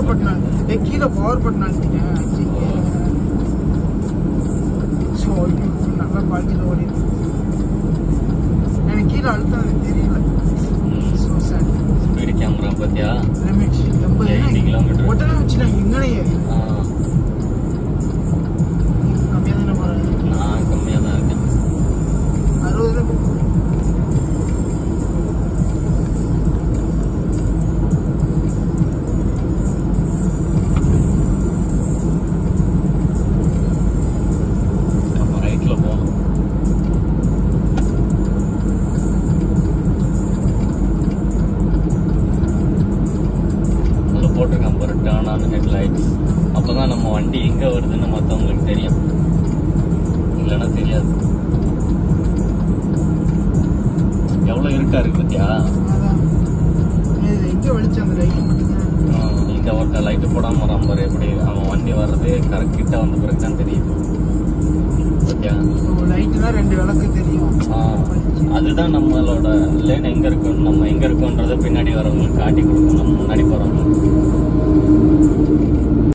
Power button ஏ கீழே power button அழுத்திட்டேன் so நல்லா குவாலிட்டியில் ஓடி எனக்கு கீழே அழுத்தம் எனக்கு தெரியல ஸோ சார் ஸ்பீடு கேமரா பார்த்தியா லிமிட் எண்பது 80 kilometer. உடனே வச்சுட்டேன் எங்கனே ஆ, கம்மியாக தானே போகிறேன் நான் கம்மியாக தான் இருக்கேன் அறுபதுல நம்ம ரைட்டில் போகணும் அதில் போட்டிருக்கான் பாரு டேர்ன் ஆன் ஹெட் லைட்ஸ் அப்போ தான் நம்ம வண்டி எங்கே வருதுன்னு மற்றவங்களுக்கு தெரியும் இல்லைன்னா தெரியாது எவ்வளோ இருட்டா இருக்கு பார்த்தியா அதான் இது எங்கே வெளிச்சம் அந்த லைட் மட்டும்தான் ஆ, இந்த ஒருத்த லைட்டு போடாமல் வரான் பாரு எப்படி அவன் வண்டி வர்றது கரெக்ட் கிட்ட வந்த பிறகு தான் தெரியும் பார்த்தியா லைட்னா ரெண்டு விளக்கு தெரியும் ஆ, அதுதான் நம்மளோட லேன் எங்க இருக்கும் நம்ம எங்க இருக்கோன்றத பின்னாடி வரவங்களுக்கு காட்டி கொடுக்கும் நம்ம முன்னாடி போறவங்களுக்கு